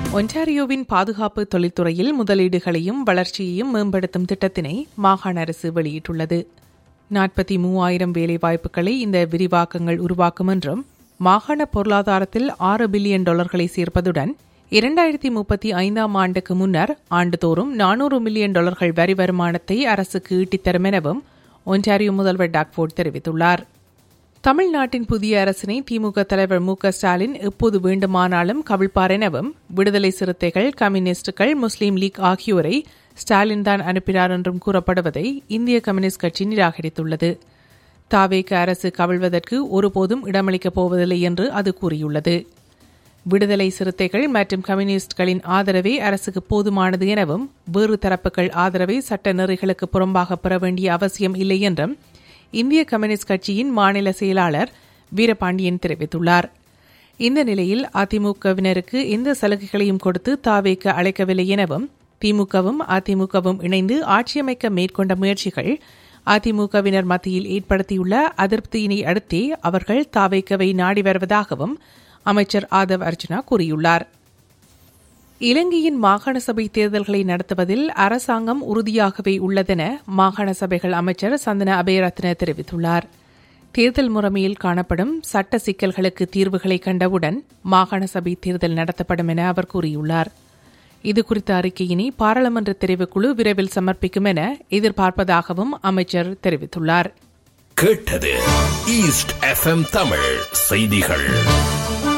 ஒன்டாரியோவின் பாதுகாப்பு தொழில்துறையில் முதலீடுகளையும் வளர்ச்சியையும் மேம்படுத்தும் திட்டத்தினை மாகாண அரசு வெளியிட்டுள்ளது நாற்பத்தி மூவாயிரம் வேலைவாய்ப்புகளை இந்த விரிவாக்கங்கள் உருவாக்கும் என்றும் மாகாண பொருளாதாரத்தில் ஆறு பில்லியன் டாலர்களை சேர்ப்பதுடன் இரண்டாயிரத்தி முப்பத்தி ஐந்தாம் ஆண்டுக்கு முன்னர் ஆண்டுதோறும் நானூறு மில்லியன் டாலர்கள் வரி வருமானத்தை அரசுக்கு ஈட்டித்தரும் எனவும் ஒன்டாரியோ முதல்வர் டாக்ஃபோர்ட் தெரிவித்துள்ளார் தமிழ்நாட்டின் புதிய அரசினை திமுக தலைவர் மு க ஸ்டாலின் எப்போது வேண்டுமானாலும் கவிழ்ப்பார் எனவும் விடுதலை சிறுத்தைகள் கம்யூனிஸ்டுகள் முஸ்லீம் லீக் ஆகியோரை ஸ்டாலின் தான் அனுப்பினார் என்றும் கூறப்படுவதை இந்திய கம்யூனிஸ்ட் கட்சி நிராகரித்துள்ளது தாவேக அரசு கவிழ்வதற்கு ஒருபோதும் இடமளிக்கப் போவதில்லை என்று அது கூறியுள்ளது விடுதலை சிறுத்தைகள் மற்றும் கம்யூனிஸ்டுகளின் ஆதரவே அரசுக்கு போதுமானது எனவும் வேறு தரப்புகள் ஆதரவை சட்ட நெறிகளுக்கு புறம்பாக பெற வேண்டிய அவசியம் இல்லை என்றும் இந்திய கம்யூனிஸ்ட் கட்சியின் மாநில செயலாளர் வீரபாண்டியன் தெரிவித்துள்ளார் இந்த நிலையில் அதிமுகவினருக்கு எந்த சலுகைகளையும் கொடுத்து தாவேக்க அழைக்கவில்லை எனவும் திமுகவும் அதிமுகவும் இணைந்து ஆட்சியமைக்க மேற்கொண்ட முயற்சிகள் அதிமுகவினர் மத்தியில் ஏற்படுத்தியுள்ள அதிருப்தியினை அடுத்தே அவர்கள் தாவேக்கவை நாடி வருவதாகவும் அமைச்சர் ஆதவ் அர்ஜுனா கூறியுள்ளார் இலங்கையின் மாகாண சபை தேர்தல்களை நடத்துவதில் அரசாங்கம் உறுதியாகவே உள்ளதென மாகாண சபைகள் அமைச்சர் சந்தன அபயரத்ன தெரிவித்துள்ளார் தேர்தல் முறைமையில் காணப்படும் சட்ட சிக்கல்களுக்கு தீர்வுகளை கண்டவுடன் மாகாண சபை தேர்தல் நடத்தப்படும் என அவர் கூறியுள்ளார் இதுகுறித்த அறிக்கையினை பாராளுமன்ற தெரிவுக்குழு விரைவில் சமர்ப்பிக்கும் என எதிர்பார்ப்பதாகவும் அமைச்சர் தெரிவித்துள்ளார் கேட்டது ஈஸ்ட் எஃப்எம் தமிழ் செய்திகள்